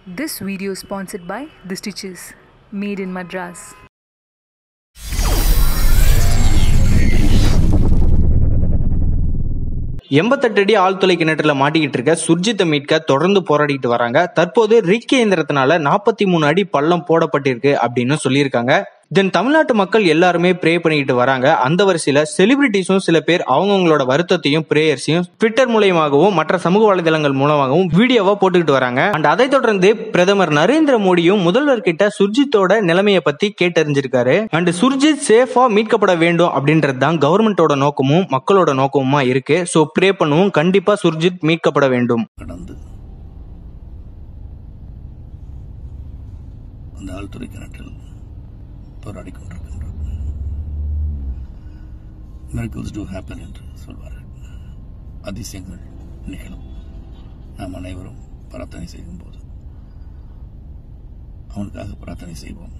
This video is sponsored by The Stitches, made in Madras. எண்பத்தெட்டு அடி ஆழ்துளை கிணற்றுல மாட்டிக்கிட்டு இருக்க சுர்ஜித்தை மீட்க தொடர்ந்து போராடிட்டு வராங்க தற்போது ரிக் இயந்திரத்தினால நாற்பத்தி மூணு அடி பள்ளம் போடப்பட்டிருக்கு அப்படின்னு சொல்லியிருக்காங்க தென் தமிழ்நாட்டு மக்கள் எல்லாருமே ப்ரே பண்ணிக்கிட்டு வராங்க அந்த வரிசையில செலிபிரிட்டிஸும் சில பேர் அவங்கவுங்களோட வருத்தத்தையும் பிரேயர்ஸையும் ட்விட்டர் மூலயமாகவும் மற்ற சமூக வலைதளங்கள் மூலமாகவும் வீடியோவா போட்டுக்கிட்டு வராங்க அண்ட் அதை தொடர்ந்து பிரதமர் நரேந்திர மோடியும் முதல்வர் கிட்ட சுர்ஜித்தோட நிலைமையை பத்தி கேட்டறிஞ்சிருக்காரு அண்ட் சுர்ஜித் சேஃபா மீட்கப்பட வேண்டும் அப்படின்றது தான் கவர்மெண்டோட நோக்கமும் மக்களோட நோக்கமுமா இருக்கு சோ ப்ரே பண்ணுவோம் கண்டிப்பா சுர்ஜித் மீட்கப்பட வேண்டும் கடந்து அந்த ஆழ்துறை கிணற்றில் போராடி கொண்டிருக்கின்றோம் miracles do happen என்று சொல்வார்கள் அதிசயங்கள் நிகழும் நாம் அனைவரும் பிரார்த்தனை செய்யும் போது அவனுக்காக பிரார்த்தனை செய்வோம்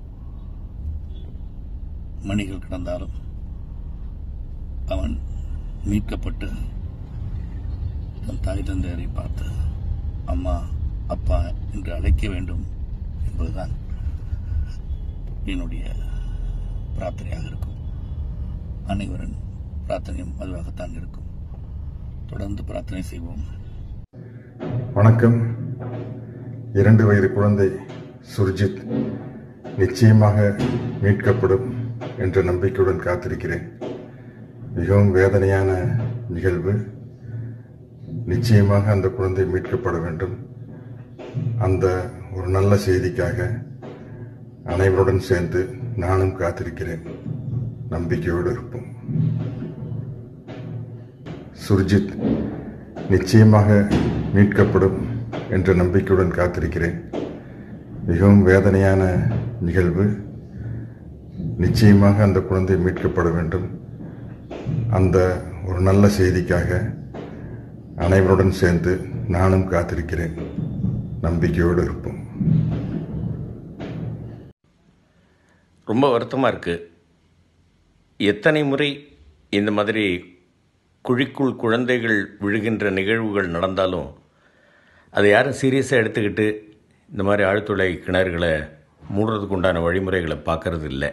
மணிகள் கிடந்தாலும் அவன் மீட்கப்பட்டு தன் தாய் தந்தையரை பார்த்து அம்மா அப்பா என்று அழைக்க வேண்டும் என்பதுதான் என்னுடைய பிரார்த்தனையாக இருக்கும் அனைவரின் பிரார்த்தனையும் அதுவாகத்தான் இருக்கும் தொடர்ந்து பிரார்த்தனை செய்வோம் வணக்கம் இரண்டு வயது குழந்தை சுர்ஜித் நிச்சயமாக மீட்கப்படும் என்ற நம்பிக்கையுடன் காத்திருக்கிறேன் மிகவும் வேதனையான நிகழ்வு நிச்சயமாக அந்த குழந்தை மீட்கப்பட வேண்டும் அந்த ஒரு நல்ல செய்திக்காக அனைவருடன் சேர்ந்து நானும் காத்திருக்கிறேன் நம்பிக்கையோடு இருப்போம் சுர்ஜித் நிச்சயமாக மீட்கப்படும் என்ற நம்பிக்கையுடன் காத்திருக்கிறேன் மிகவும் வேதனையான நிகழ்வு நிச்சயமாக அந்த குழந்தை மீட்கப்பட வேண்டும் அந்த ஒரு நல்ல செய்திக்காக அனைவருடன் சேர்ந்து நானும் காத்திருக்கிறேன் நம்பிக்கையோடு இருப்போம் ரொம்ப வருத்தமாக இருக்குது எத்தனை முறை இந்த மாதிரி குழிக்குள் குழந்தைகள் விழுகின்ற நிகழ்வுகள் நடந்தாலும் அதை யாரும் சீரியஸாக எடுத்துக்கிட்டு இந்த மாதிரி ஆழ்துளை கிணறுகளை மூடுறதுக்கு உண்டான வழிமுறைகளை பார்க்கறது இல்லை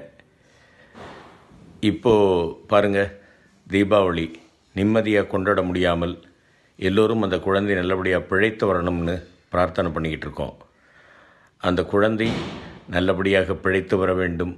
இப்போது பாருங்கள் தீபாவளி நிம்மதியாக கொண்டாட முடியாமல் எல்லோரும் அந்த குழந்தை நல்லபடியாக பிழைத்து வரணும்னு பிரார்த்தனை பண்ணிக்கிட்டு இருக்கோம் அந்த குழந்தை நல்லபடியாக பிழைத்து வர வேண்டும்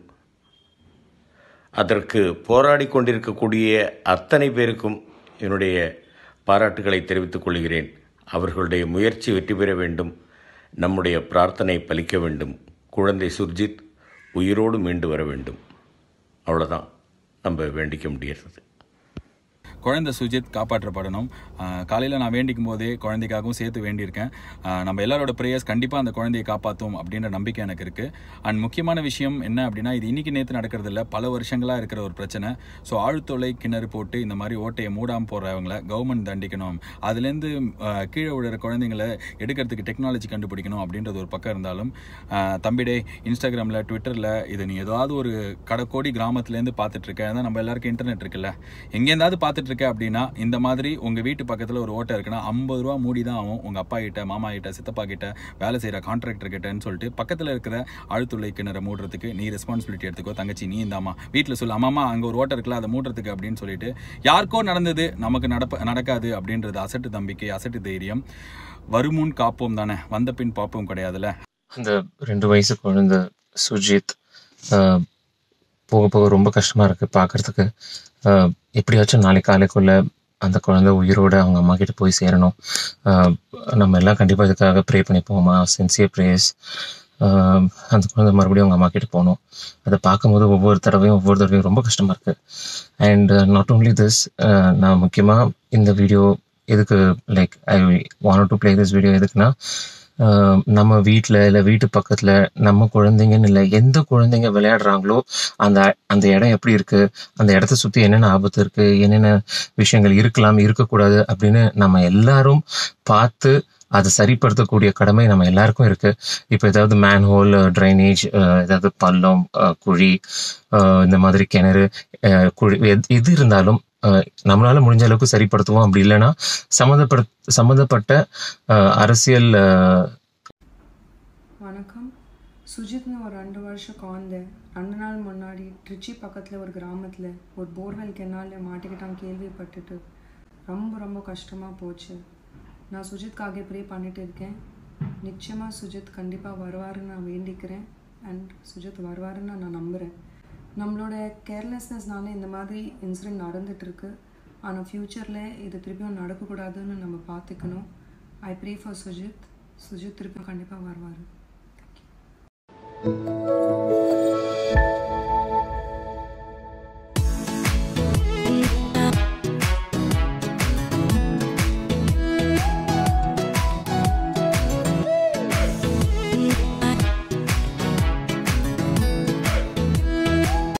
அதற்கு போராடி கொண்டிருக்கக்கூடிய அத்தனை பேருக்கும் என்னுடைய பாராட்டுகளை தெரிவித்துக் கொள்கிறேன் அவர்களுடைய முயற்சி வெற்றி பெற வேண்டும் நம்முடைய பிரார்த்தனை பலிக்க வேண்டும் குழந்தை சுர்ஜித் உயிரோடு மீண்டு வர வேண்டும் அவ்வளோதான் நம்ம வேண்டிக்க முடியறது குழந்தை சுஜித் காப்பாற்றப்படணும் காலையில் நான் வேண்டிக்கும் போதே குழந்தைக்காகவும் சேர்த்து வேண்டியிருக்கேன் ஆஹ் நம்ம எல்லாரோட ப்ரேயர்ஸ் கண்டிப்பாக அந்த குழந்தையை காப்பாற்றும் அப்படின்ற நம்பிக்கை எனக்கு இருக்குது அண்ட் முக்கியமான விஷயம் என்ன அப்படின்னா இது இன்னைக்கு நேற்று நடக்கிறது இல்லை பல வருஷங்களாக இருக்கிற ஒரு பிரச்சனை ஸோ ஆழ்துளை கிணறு போட்டு இந்த மாதிரி ஓட்டையை மூடாமல் போகிறவங்கள கவர்மெண்ட் தண்டிக்கணும் அதுலேருந்து ஆஹ் கீழே விழுற குழந்தைங்களை எடுக்கிறதுக்கு டெக்னாலஜி கண்டுபிடிக்கணும் அப்படின்றது ஒரு பக்கம் இருந்தாலும் ஆஹ் தம்பிடே இன்ஸ்டாகிராமில் ட்விட்டரில் இது நீ ஏதாவது ஒரு கடைக்கோடி கிராமத்துலேருந்து பார்த்துட்டு இருக்க ஏன்னா நம்ம எல்லாருக்கும் இன்டர்நெட் இருக்குல்ல எங்கேருந்தாவது பார்த்துட்டு இருக்க அப்படின்னா இந்த மாதிரி உங்கள் வீட்டு பக்கத்தில் ஒரு ஓட்டை இருக்குன்னா ஐம்பது ரூபா மூடி தான் ஆகும் உங்கள் அப்பா கிட்ட மாமா கிட்ட சித்தப்பா கிட்ட வேலை செய்கிற கான்ட்ராக்டர் கிட்டன்னு சொல்லிட்டு பக்கத்தில் இருக்கிற ஆழ்துளை கிணறை மூடுறதுக்கு நீ ரெஸ்பான்சிபிலிட்டி எடுத்துக்கோ தங்கச்சி நீ இந்தாமா வீட்டில் சொல்லு அம்மாமா அங்கே ஒரு ஓட்டை இருக்குல்ல அதை மூடுறதுக்கு அப்படின்னு சொல்லிட்டு யாருக்கோ நடந்தது நமக்கு நடப்ப நடக்காது அப்படின்றது அசட்டு தம்பிக்கை அசட்டு தைரியம் வருமுன் காப்போம் தானே வந்த பின் பார்ப்போம் கிடையாதுல்ல அந்த ரெண்டு வயசு குழந்தை சுஜித் ஆஹ், போக போக ரொம்ப கஷ்டமா இருக்கு பார்க்கறதுக்கு ஆஹ், எப்படியாச்சும் நாளைக்கு காலைக்குள்ள அந்த குழந்தை உயிரோட அவங்க அம்மா கிட்ட போய் சேரணும் ஆஹ், நம்ம எல்லாம் கண்டிப்பா இதுக்காக ப்ரே பண்ணி போவோமா சின்சியர் ப்ரேயர்ஸ் அந்த குழந்தை மறுபடியும் அவங்க அம்மா கிட்ட போகணும் அதை பார்க்கும்போது ஒவ்வொரு தடவையும் ஒவ்வொரு தடவையும் ரொம்ப கஷ்டமா இருக்கு அண்ட் நாட் ஓன்லி திஸ் நான் முக்கியமா இந்த வீடியோ எதுக்கு like I want to play this video எதுக்குன்னா ஆஹ் நம்ம வீட்டில் இல்லை வீட்டு பக்கத்தில் நம்ம குழந்தைங்கன்னு இல்லை எந்த குழந்தைங்க விளையாடுறாங்களோ அந்த அந்த இடம் எப்படி இருக்கு அந்த இடத்த சுற்றி என்னென்ன ஆபத்து இருக்கு என்னென்ன விஷயங்கள் இருக்கலாம் இருக்கக்கூடாது அப்படின்னு நம்ம எல்லாரும் பார்த்து அதை சரிப்படுத்தக்கூடிய கடமை நம்ம எல்லாருக்கும் இருக்கு இப்போ ஏதாவது மேன்ஹோல் ட்ரைனேஜ் ஏதாவது பள்ளம் அஹ், குழி அஹ், இந்த மாதிரி கிணறு அஹ், குழி எது- எது இருந்தாலும் அஹ், நம்மளால முடிஞ்ச அளவுக்கு சரிப்படுத்துவோம் அப்படி இல்லைன்னா சம்மந்தப்பட சம்மந்தப்பட்ட அஹ், அரசியல் அஹ், வணக்கம் சுஜித்னு ஒரு ரெண்டு வருஷம் குழந்தை ரெண்டு நாள் முன்னாடி ட்ரிச்சி பக்கத்தில் ஒரு கிராமத்தில் ஒரு போர்வெல் கெனாலில் மாட்டிக்கிட்டான் கேள்விப்பட்டுட்டு ரொம்ப ரொம்ப கஷ்டமாக போச்சு நான் சுஜித்காக ப்ரே பண்ணிட்டு இருக்கேன் நிச்சயமாக சுஜித் கண்டிப்பாக வருவாருன்னு நான் வேண்டிக்கிறேன் அண்ட் சுஜித் வருவாருன்னு நான் நம்புகிறேன் நம்மளோட கேர்லெஸ்னஸ்னால இந்த மாதிரி இன்சிடென்ட் நடந்துகிட்ருக்கு ஆனால் ஃப்யூச்சரில் இது திருப்பியும் நடக்கக்கூடாதுன்னு நம்ம பார்த்துக்கணும் I pray for Sujith Sujith திருப்பியும் கண்டிப்பாக வருவார்